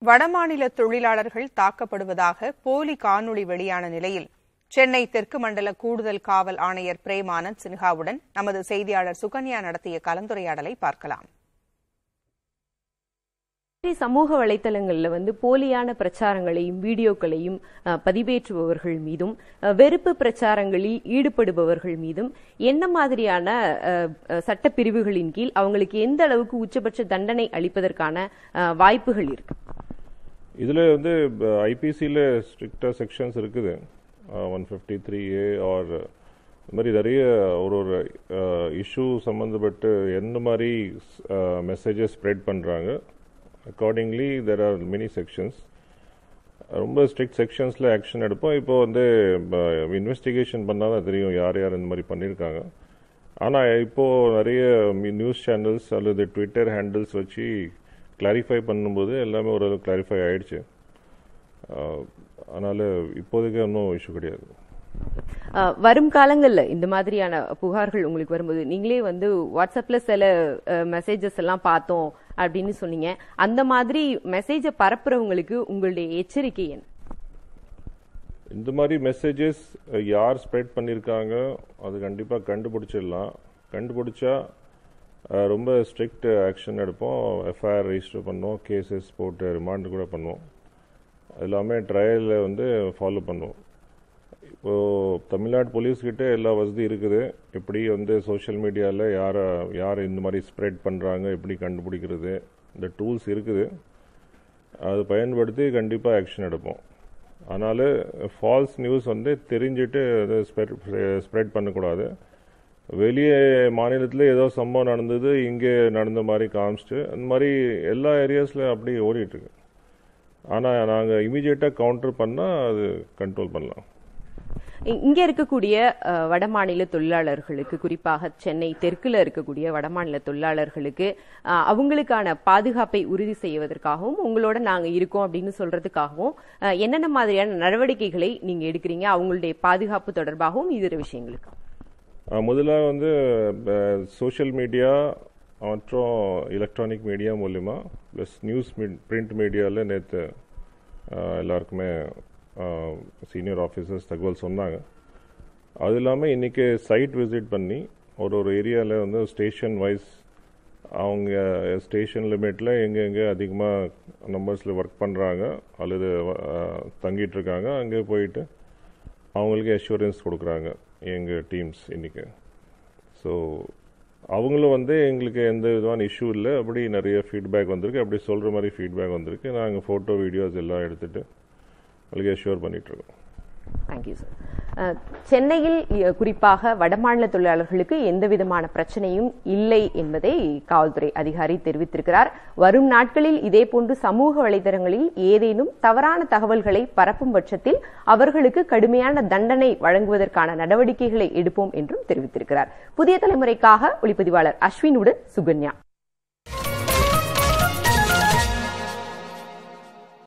வடமாநில தொழிலாளர்கள் தாக்கப்படுவதாக போலி காணொளி வெளியான நிலையில் சென்னை தெற்கு மண்டல கூடுதல் காவல் ஆணையர் பிரேமானந்த் சின்ஹாவுடன் நமது செய்தியாளர் சுகன்யா நடத்திய கலந்துரையாடலை பார்க்கலாம் சமூக வலைத்தளங்கள்ல வந்து போலியான பிரச்சாரங்களையும் வீடியோக்களையும் அஹ், பதிவேற்றுபவர்கள் மீதும் அஹ், வெறுப்பு பிரச்சாரங்களில் ஈடுபடுபவர்கள் மீதும் என்ன மாதிரியான அஹ், அஹ், சட்டப்பிரிவுகளின் கீழ் அவங்களுக்கு எந்த அளவுக்கு உச்சபட்ச தண்டனை அளிப்பதற்கான அஹ், வாய்ப்புகள் இருக்கு இதில் வந்து ஐபிசியில் ஸ்ட்ரிக்டாக செக்ஷன்ஸ் இருக்குது one fifty three A R இந்த மாதிரி நிறைய ஒரு ஒரு இஷ்யூ சம்மந்தப்பட்டு எந்த மாதிரி மெசேஜஸ் ஸ்ப்ரெட் பண்ணுறாங்க accordingly there are many sections ரொம்ப ஸ்ட்ரிக்ட் செக்ஷன்ஸில் ஆக்ஷன் எடுப்போம் இப்போ வந்து இன்வெஸ்டிகேஷன் பண்ணால் தான் தெரியும் யார் யார் இந்த மாதிரி பண்ணியிருக்காங்க ஆனால் இப்போது நிறைய நியூஸ் சேனல்ஸ் அல்லது ட்விட்டர் ஹேண்டில்ஸ் வச்சு கிளாரிஃபை பண்ணும்போது எல்லாமே ஓரளவு கிளாரிஃபை ஆயிடுச்சு அதனால் இப்போதைக்கு ஒன்றும் இஷ்யூ கிடையாது அஹ், வரும் காலங்கள்ல இந்த மாதிரியான புகார்கள் உங்களுக்கு வரும்போது நீங்களே வந்து வாட்ஸ்அப்ல சில மெசேஜஸ் எல்லாம் பார்த்தோம் அப்படின்னு சொன்னீங்க அந்த மாதிரி மெசேஜை பரப்புறவங்களுக்கு உங்களுடைய எச்சரிக்கை என்ன இந்த மாதிரி மெசேஜஸ் யார் ஸ்ப்ரெட் பண்ணியிருக்காங்க அது கண்டிப்பாக கண்டுபிடிச்சிடலாம் கண்டுபிடிச்சா அஹ், ரொம்ப ஸ்ட்ரிக்ட் ஆக்ஷன் எடுப்போம் எஃப்ஐஆர் ரெஜிஸ்டர் பண்ணுவோம் கேசஸ் போட்டு ரிமாண்ட் கூட பண்ணுவோம் எல்லாமே ட்ரையலில் வந்து ஃபாலோ பண்ணுவோம் இப்போது தமிழ்நாடு போலீஸ்கிட்ட எல்லா வசதி இருக்குது எப்படி வந்து சோஷியல் மீடியாவில் யாரை யார் இந்த மாதிரி ஸ்ப்ரெட் பண்ணுறாங்க எப்படி கண்டுபிடிக்கிறது இந்த டூல்ஸ் இருக்குது அது பயன்படுத்தி கண்டிப்பாக ஆக்ஷன் எடுப்போம் அதனால் ஃபால்ஸ் நியூஸ் வந்து தெரிஞ்சுட்டு அதை ஸ்ப்ரெட் பண்ணக்கூடாது வெளியே மாநிலத்தில் ஏதோ சம்பவம் நடந்தது இங்கே நடந்த மாதிரி காமிச்சிட்டு அந்த மாதிரி எல்லா ஏரியாஸில் அப்படி ஓடிட்டுருக்கு ஆனால் நாங்கள் இமீடியட்டாக கவுண்டர் பண்ணால் அது கண்ட்ரோல் பண்ணலாம் இ- இங்க இருக்கக்கூடிய அஹ், வடமாநில தொழிலாளர்களுக்கு குறிப்பாக சென்னை தெற்குல இருக்கக்கூடிய வடமாநில தொழிலாளர்களுக்கு அஹ், அவங்களுக்கான பாதுகாப்பை உறுதி செய்வதற்காகவும் உங்களோட நாங்க இருக்கோம் அப்படின்னு சொல்றதுக்காகவும் அஹ், என்னென்ன மாதிரியான நடவடிக்கைகளை நீங்க எடுக்கிறீங்க அவங்களுடைய பாதுகாப்பு தொடர்பாகவும் இதர விஷயங்களுக்கு அஹ் முதல்ல வந்து சோஷியல் மீடியா மற்றும் எலக்ட்ரானிக் மீடியா மூலிமா ப்ளஸ் நியூஸ் பிரிண்ட் மீடியாவில் நேற்று எல்லாருக்குமே சீனியர் ஆஃபீஸர்ஸ் தகவல் சொன்னாங்க அது இல்லாமல் இன்றைக்கி சைட் விசிட் பண்ணி ஒரு ஒரு ஏரியாவில் வந்து ஸ்டேஷன் வைஸ் அவங்க ஸ்டேஷன் லிமிட்டில் எங்கே எங்கே அதிகமாக நம்பர்ஸில் ஒர்க் பண்ணுறாங்க அல்லது அஹ், தங்கிட்டு இருக்காங்க அங்கே போயிட்டு அவங்களுக்கு அஷூரன்ஸ் கொடுக்குறாங்க எங்கள் டீம்ஸ் இன்றைக்கி ஸோ அவங்களும் வந்து எங்களுக்கு எந்த விதமான இஷ்யூ இல்லை அப்படி நிறைய ஃபீட்பேக் வந்திருக்கு அப்படி சொல்கிற மாதிரி ஃபீட்பேக் வந்திருக்கு நாங்கள் ஃபோட்டோ வீடியோஸ் எல்லாம் எடுத்துகிட்டு உங்களுக்கு அஷ்யூர் பண்ணிகிட்ருக்கோம் தேங்க்யூ சார் அஹ், சென்னையில் அஹ், குறிப்பாக வடமாநில தொழிலாளர்களுக்கு எந்த விதமான பிரச்சனையும் இல்லை என்பதை காவல்துறை அதிகாரி தெரிவித்திருக்கிறார் வரும் நாட்களில் இதேபோன்று சமூக வலைதளங்களில் ஏதேனும் தவறான தகவல்களை பரப்பும் பட்சத்தில் அவர்களுக்கு கடுமையான தண்டனை வழங்குவதற்கான நடவடிக்கைகளை எடுப்போம் என்றும் தெரிவித்திருக்கிறார் புதிய தலைமுறைக்காக ஒளிப்பதிவாளர் அஸ்வினுடன் சுகன்யா